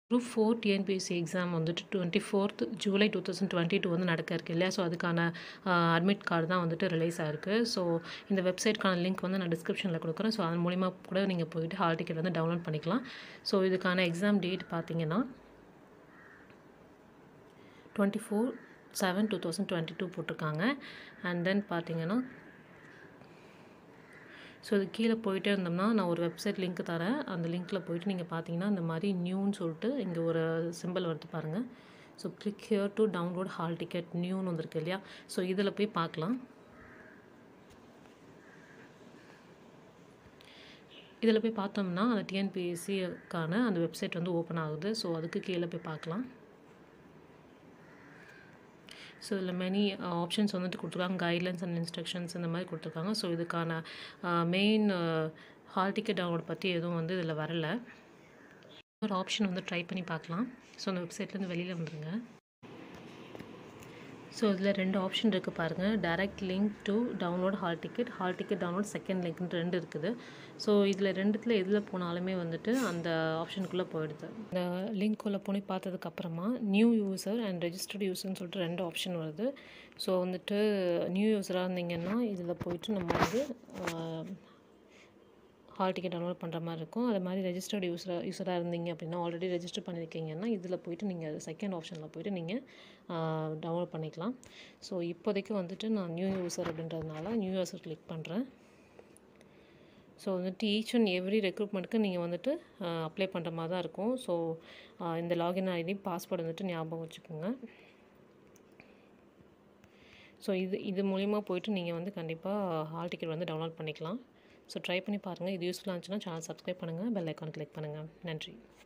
group four TNPSC exam வந்துட்டு twenty fourth July two thousand twenty two வந்து நடக்க இருக்கு இல்லையா ஸோ அதுக்கான அட்மிட் கார்டு தான் வந்துட்டு ரிலீஸ் ஆயிருக்கு ஸோ இந்த வெப்சைட்க்கான லிங்க் வந்து நான் டிஸ்கிரிப்ஷனில் கொடுக்குறேன் ஸோ அதன் மூலிமா கூட நீங்கள் போயிட்டு ஹால் டிக்கெட் வந்து டவுன்லோட் பண்ணிக்கலாம் ஸோ இதுக்கான எக்ஸாம் டேட் பார்த்தீங்கன்னா twenty four seven two thousand twenty two போட்டிருக்காங்க அண்ட் தென் பார்த்தீங்கன்னா ஸோ இது கீழே போயிட்டே இருந்தோம்னா நான் ஒரு வெப்சைட் லிங்க் தரேன் அந்த லிங்க்கில் போயிட்டு நீங்கள் பார்த்தீங்கன்னா இந்த மாதிரி நியூன்னு சொல்லிட்டு இங்கே ஒரு சிம்பிள் வருது பாருங்கள் so click here to download hall ticket நியூன்னு வந்திருக்கு இல்லையா ஸோ இதில் போய் பார்க்கலாம் இதில் போய் பார்த்தோம்னா அந்த டிஎன்பிஎஸ்சிக்கான அந்த வெப்சைட் வந்து ஓப்பன் ஆகுது ஸோ அதுக்கு கீழே போய் பார்க்கலாம் ஸோ இதில் மெனி ஆப்ஷன்ஸ் வந்துட்டு கொடுத்துருக்காங்க கைட்லைன்ஸ் அண்ட் இன்ஸ்ட்ரக்ஷன்ஸ் இந்த மாதிரி கொடுத்துருக்காங்க ஸோ இதுக்கான மெயின் ஹால் டிக்கெட் டவுன்லோட் பற்றி எதுவும் வந்து இதில் வரல ஒரு ஆப்ஷன் வந்து ட்ரை பண்ணி பார்க்கலாம் ஸோ அந்த வெப்சைட்லேருந்து வெளியில் வந்துருங்க ஸோ இதில் ரெண்டு ஆப்ஷன் இருக்குது பாருங்கள் direct link to download hall ticket hall ticket download second லிங்க்னு ரெண்டு இருக்குது ஸோ இதில் ரெண்டுத்தில் எதில் போனாலுமே வந்துட்டு அந்த ஆப்ஷனுக்குள்ளே போயிடுது இந்த லிங்க்குள்ளே போய் பார்த்ததுக்கப்புறமா நியூ யூசர் அண்ட் ரெஜிஸ்டர்டு யூசர்னு சொல்லிட்டு ரெண்டு ஆப்ஷன் வருது ஸோ வந்துட்டு நியூ யூஸராக இருந்தீங்கன்னா இதில் போயிட்டு நம்ம வந்து ஹால் டிக்கெட் டவுன்லோட் பண்ணுற மாதிரி இருக்கும் அது மாதிரி ரெஜிஸ்டர்டு யூஸராக யூஸராக இருந்தீங்க அப்படின்னா ஆல்ரெடி ரெஜிஸ்டர் பண்ணியிருக்கீங்கன்னா இதில் போயிட்டு நீங்கள் செகண்ட் ஆப்ஷனில் போயிட்டு நீங்கள் டவுன்லோட் பண்ணிக்கலாம் ஸோ இப்போதைக்கு வந்துட்டு நான் நியூ யூஸர் அப்படின்றதுனால நியூ யூஸர் கிளிக் பண்ணுறேன் ஸோ வந்துட்டு ஈச் அண்ட் எவ்ரி ரெக்ரூட்மெண்ட்டுக்கு நீங்கள் வந்துட்டு அப்ளை பண்ணுற மாதிரி தான் இருக்கும் ஸோ இந்த லாகின் ஐடி பாஸ்வேர்டு வந்துட்டு ஞாபகம் வச்சுக்கோங்க ஸோ இது இது மூலிமா போயிட்டு நீங்கள் வந்து கண்டிப்பாக ஹால் டிக்கெட் வந்து டவுன்லோட் பண்ணிக்கலாம் ஸோ ட்ரை பண்ணி பாருங்கள் இது யூஸ்ஃபுல்லாக இருந்துச்சுன்னா சேனல் சப்ஸ்கிரைப் பண்ணுங்கள் பெல் ஐக்கான் கிளிக் பண்ணுங்கள் நன்றி